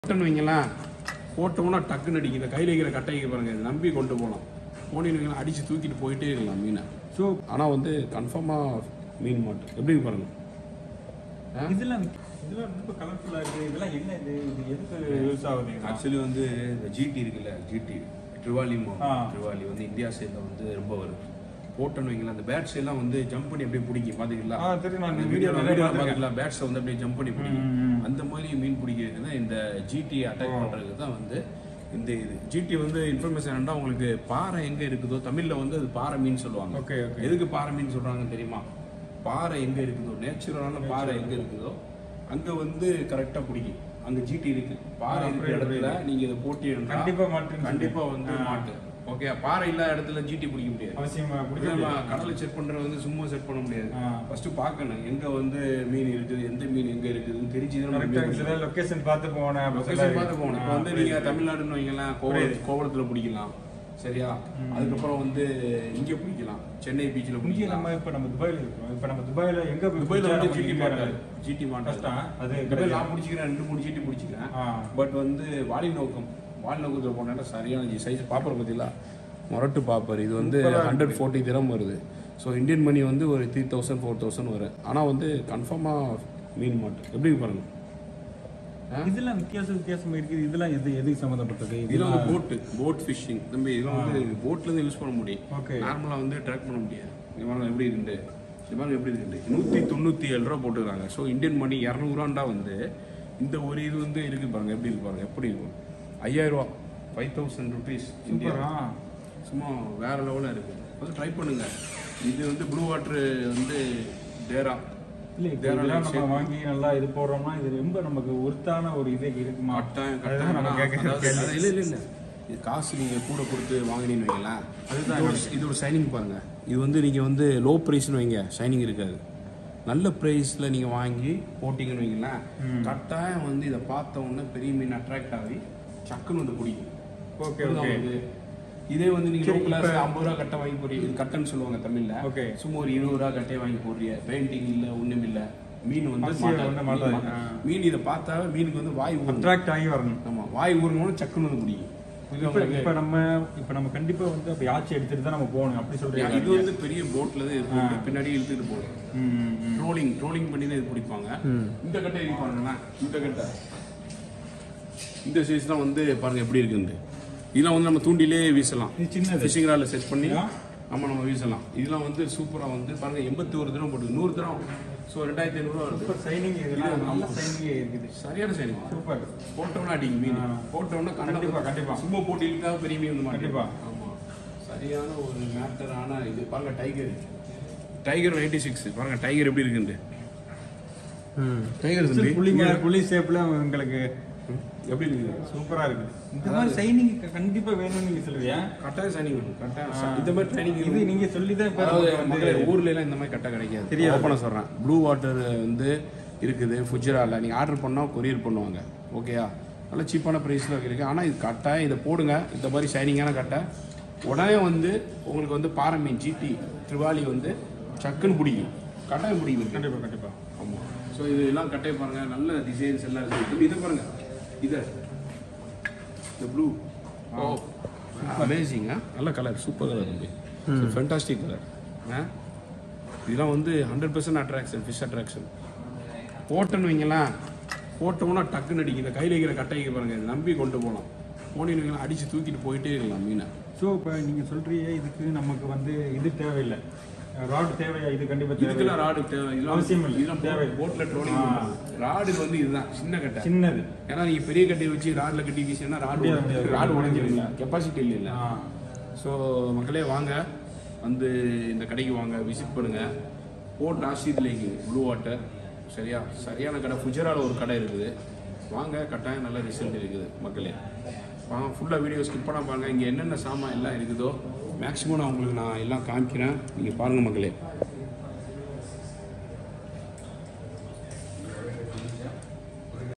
போட்டோன்னு வைங்களேன் போட்டோம்னா டக்குன்னு அடிக்கும் இந்த கையில் இருக்கிற கட்டைக்கு பாருங்க இதை நம்பி கொண்டு போகலாம் போனீங்கன்னு வைங்களேன் அடித்து தூக்கிட்டு போயிட்டே இருக்கலாம் மீனை ஸோ ஆனால் வந்து கன்ஃபார்மாக மீன் மாட்டு எப்படி இருக்கு பாருங்க ஆ? இதெல்லாம் இதெல்லாம் ரொம்ப கலர்ஃபுல்லாக இருக்குது இதெல்லாம் என்ன இது இது எதுக்கு யூஸ் ஆகுது இதெல்லாம்? ஆக்சுவலி வந்து இந்த ஜிடி இருக்குல்ல ஜிடி ட்ரிவாலி ஆ. ட்ரிவாலி வந்து இந்தியா சைடில் வந்து ரொம்ப வருது போட்டோன்னு வைங்களேன் அந்த பேட்ஸ் எல்லாம் வந்து ஜம்ப் பண்ணி அப்படியே பிடிக்கும் பாத்தீங்களா ஆ தெரியும் நான் அந்த இந்த வீடியோ வீடியோ வீடியோ நிறைய பாத்தீங்களா பேட்ஸை வந்து அப்படியே ஜம்ப் பண்ணி பிடிக்கும் ம், ம். அந்த மாதிரி மீன் பிடிக்கிறதுக்கு தான் இந்த ஜிடி அட்டாக் பண்றதுக்கு தான் வந்து இந்த இது ஜிடி வந்து இன்ஃபர்மேஷன் என்னன்னா உங்களுக்கு பாறை எங்க இருக்குதோ தமிழ்ல வந்து அது பாறை மீன் சொல்லுவாங்க ஓகே ஓகே எதுக்கு பாறை மீன் சொல்றாங்கன்னு தெரியுமா பாறை எங்க இருக்குதோ நேச்சுரலான பாறை எங்க இருக்குதோ அங்க வந்து கரெக்டா பிடிக்கும் அங்க ஜிடி இருக்கு பாறை ஆ, இருக்கிற புரியுது, இடத்துல நீங்க இதை போட்டி கண்டிப்பா மாட்டுன்னு கண்டிப்பா வந்து ஆ. மாட்டு ஓகே பாறை இல்லாத இடத்துல ஜிடி பிடிக்க முடியாது அவசியமா நம்ம பிடிக்கும் கடலை செக் பண்றது வந்து சும்மா செட் பண்ண முடியாது ஆ. ஃபர்ஸ்ட் பார்க்கணும் எங்க வந்து மீன் இருக்குது எந்த மீன் எங்க இருக்குதுன்னு தெரிஞ்சுதான் நம்ம கரெக்டாக மீன் சில லொக்கேஷன் பார்த்து போனேன் அப்படி லொகேஷன் சொல்லி- பார்த்து போகணும் இப்போ ஆ, வந்து நீங்க தமிழ்நாடுன்னு வைங்களேன் கோவளம் கோவளத்துல பிடிக்கலாம் சரியா அதுக்கப்புறம் வந்து இங்க பிடிக்கலாம் சென்னை பீச்சில் இங்கே பிடிக்கலாம் நம்ம இப்போ நம்ம துபாயில் இருக்கோம் இப்போ நம்ம துபாயில் எங்கே போய் துபாயில பிடிச்சா வந்து நமக்கு ஜிடி இங்க மாட்டாரு ஜிடி மாட்டாரு கஷ்டம் அது துபாயில் கிடையாது. நான் பிடிச்சிக்கிறேன் ரெண்டு மூணு ஜிடி பிடிச்சிக்கிறேன் ஆ பட் வந்து வாலி நோக்கம் வாலி நோக்கத்தில் போனேன்னா சரியான சைஸ் பாப்பர் பத்திலா மொரட்டு பாப்பர் இது வந்து சூப்பரா ஹண்ட்ரட் ஃபோர்ட்டி திரம் வருது ஸோ இந்தியன் மணி வந்து ஒரு த்ரீ தௌசண்ட் ஃபோர் தௌசண்ட் வரும் ஆனால் வந்து கன்ஃபார்மாக மீன் மாட்டு எப்படி இருக்கு பாருங்க இதெல்லாம் வித்தியாசம் வித்தியாசமா இருக்குது இதெல்லாம் எது எதுக்கு சம்மந்தப்பட்டது இதெல்லாம் வந்து போட்டு போட் ஃபிஷிங் தம்பி இதெல்லாம் வந்து போட்லேருந்து யூஸ் பண்ண முடியும் ஓகே நார்மலாக வந்து ட்ராக் பண்ண முடியாது இது பாருங்க எப்படி இருக்கு இது பாருங்க எப்படி இருக்கு நூற்றி தொண்ணூற்றி ஏழு ரூபா போட்டுக்கிறாங்க ஸோ இந்தியன் மணி இரநூறுவாண்டா வந்து இந்த ஒரு இது வந்து இருக்கு பாருங்க எப்படி இருக்கு பாருங்க எப்படி இருக்கும் ஐயாயிரம் ரூபா ஃபைவ் தௌசண்ட் ருபீஸ் இந்தியா சூப்பரா சும்மா வேற லெவலில் இருக்கு வந்து ட்ரை பண்ணுங்க இது வந்து ப்ளூ வாட்டர் வந்து டேரா இல்லை இப்போ இதெல்லாம் நம்ம வாங்கி நல்லா இது போடுறோம்னா இது ரொம்ப நமக்கு ஒருத்தான ஒரு இது இருக்குமா கட்டாயம் அதுதான் நம்ம கட்டாயம் கேட்கறது அதாவது- அதாவது இல்ல இல்ல இல்ல இது காசு நீங்க கூட கொடுத்து வாங்கினீங்கன்னு வைங்களேன் அதுதான் இது ஒரு- இது ஒரு ஷைனிங் பாருங்க இது வந்து நீங்க வந்து லோ ப்ரைஸ்னு வைங்க ஷைனிங் இருக்காது நல்ல ப்ரைஸ்ல நீங்க வாங்கி போட்டீங்கன்னு வைங்களேன் கட்டாயம் வந்து இதை பார்த்த உடனே பெரிய மீன் அட்ராக்ட் ஆகி சக்குன்னு வந்து பிடிக்கும் ஓகே புரியுதா ஓகே உங்களுக்கு? இதே வந்து நீங்க சரி, லோ கிளாஸ் இப்ப- ஐம்பது ரூபா கட்டை வாங்கி போடுறீங்க இது கட்டைன்னு சொல்லுவாங்க தமிழ்ல ஓகே சும்மா ஒரு இருபது ரூபா கட்டையை வாங்கி போடுறீங்க பெயிண்டிங் இல்ல ஒண்ணும் இல்ல மீன் வந்து அரிசி மாட்டாது. வந்து மீன் மாட்டாது. மாட்டாது. மீன் இதை பார்த்தாவே மீனுக்கு வந்து வாய் ஊறும் அட்ராக்ட் ஆகி வரணும் ஆமா வாய் ஊறணும் சக்குன்னு வந்து பிடிக்கும் புரியுதா இப்போ உங்களுக்கு? இப்போ நம்ம இப்போ நம்ம கண்டிப்பா வந்து அப்போ யாச்சி எடுத்துட்டு தான் நம்ம போகணும் அப்படி இது சொல்றீங்க வந்து பெரிய போட்ல தான் இருக்கு பின்னாடி இழுத்துட்டு போகும் ம், ம், ம். ட்ரோலிங் ட்ரோலிங் பண்ணி தான் இது பிடிப்பாங்க இந்த கட்டை இருக்கு பாருங்களேன் இந்த கட்டை இந்த சைஸ் தான் வந்து பாருங்க எப்படி இருக்குன்னு இதெல்லாம் வந்து நம்ம தூண்டிலே வீசலாம் இது சின்னது ஃபிஷிங் ராட்ல செட் பண்ணி ஆ. நம்ம நம்ம வீசலாம் இதெல்லாம் வந்து சூப்பரா வந்து பாருங்க எண்பத்தி ஒரு தினம் போட்டு நூறு தினம் ஸோ ரெண்டாயிரத்தி ஐநூறுரூவா வருது சூப்பர் சைனிங் இதெல்லாம் நல்ல சைனிங் இருக்குது சரியான சரி சூப்பர் போட்டோம்னா அடிங்க மீன் ஆ. போட்டோம்னா கண்டிப்பா, கண்டிப்பா. சும்மா போட்டு இழுத்தா பெரிய மீன் வந்து மாட்டேன் கண்டிப்பா. ஆமா சரியான ஒரு மேட்டரான இது பாருங்க டைகர் டைகர் நைன்டி சிக்ஸ் பாருங்க டைகர் எப்படி இருக்குன்னு டைகர் தம்பி புள்ளி புள்ளி ஷேப்ல உங்களுக்கு எப்படி இருக்குது சூப்பரா இருக்கு இந்த மாதிரி சைனிங் கண்டிப்பா வேணும்னு நீங்க சொல்லுவியா கட்டாயம் சைனிங் வேணும் கட்டாயம் இந்த மாதிரி ட்ரைனிங் இது நீங்க சொல்லி தான் இப்ப அதாவது நமக்கு வந்து மக்களே, ஊர்ல எல்லாம் இந்த மாதிரி கட்டை கிடைக்காது தெரியாது. ஓப்பனா சொல்றேன் ப்ளூ வாட்டர் வந்து இருக்குது ஃபுஜிரால நீங்க ஆர்டர் பண்ணா கொரியர் பண்ணுவாங்க ஓகேயா நல்ல சீப்பான ப்ரைஸ்ல இருக்கு ஆனா இது கட்டாயம் இதை போடுங்க இந்த மாதிரி ஷைனிங்கான கட்டை உடனே வந்து உங்களுக்கு வந்து பாறை மீன் ஜிடி ட்ரிவாலி வந்து சக்குன்னு பிடிக்கும் கட்டாயம் பிடிக்கும் கண்டிப்பா கண்டிப்பா ஆமா ஸோ இது எல்லாம் கட்டை பாருங்க நல்ல டிசைன்ஸ் எல்லாம் இருக்கு இதை பாருங்க இதை இந்த ப்ளூ ஓ அமேசிங்கா நல்ல கலர் சூப்பர் கலர் தம்பி ஃபென்டாஸ்டிக் கலர் இதெல்லாம் வந்து hundred percent attraction fish attraction போட்டோன்னு வைங்களேன் போட்டோம்னா டக்குன்னு அடிக்கும் இந்த கையில் இருக்கிற கட்டைக்கு பாருங்க இதை நம்பி கொண்டு போகலாம் போனீங்கன்னு வைங்களேன், அடிச்சு தூக்கிட்டு போயிட்டே இருக்கலாம் மீனை ஸோ இப்போ நீங்க சொல்றீங்க இதுக்கு நமக்கு வந்து இது தேவையில்லை ராட் தேவையா இது கண்டிப்பா தேவை இதுக்கெல்லாம் ராடு தேவை இதெல்லாம் அவசியம் இல்லை. இதெல்லாம் தேவை. போட்டில் ட்ரோலிங் ராடு வந்து இதுதான் சின்ன கட்டை சின்னது ஏன்னா நீங்க பெரிய கட்டையை வச்சு ராட்ல கட்டி வீசினா ராடு முடியாது, முடியாது. ராடு உடஞ்சிருங்க கெப்பாசிட்டி இல்லை இல்லை ஆ. ஸோ மக்களே வாங்க வந்து இந்த கடைக்கு வாங்க விசிட் பண்ணுங்க port Rashid lake blue water சரியா சரியான கடை ஃபுஜரால ஒரு கடை இருக்குது வாங்க கட்டாயம் நல்ல ரிசல்ட் இருக்குது மக்களே வாங்க ஃபுல்லாக வீடியோ ஸ்கிப் பண்ண பாருங்க இங்கே என்னென்ன சாமான் எல்லாம் இருக்குதோ மேக்ஸிமம் நான் உங்களுக்கு நான் எல்லாம் காமிக்கிறேன் நீங்கள் பாருங்கள் மக்களே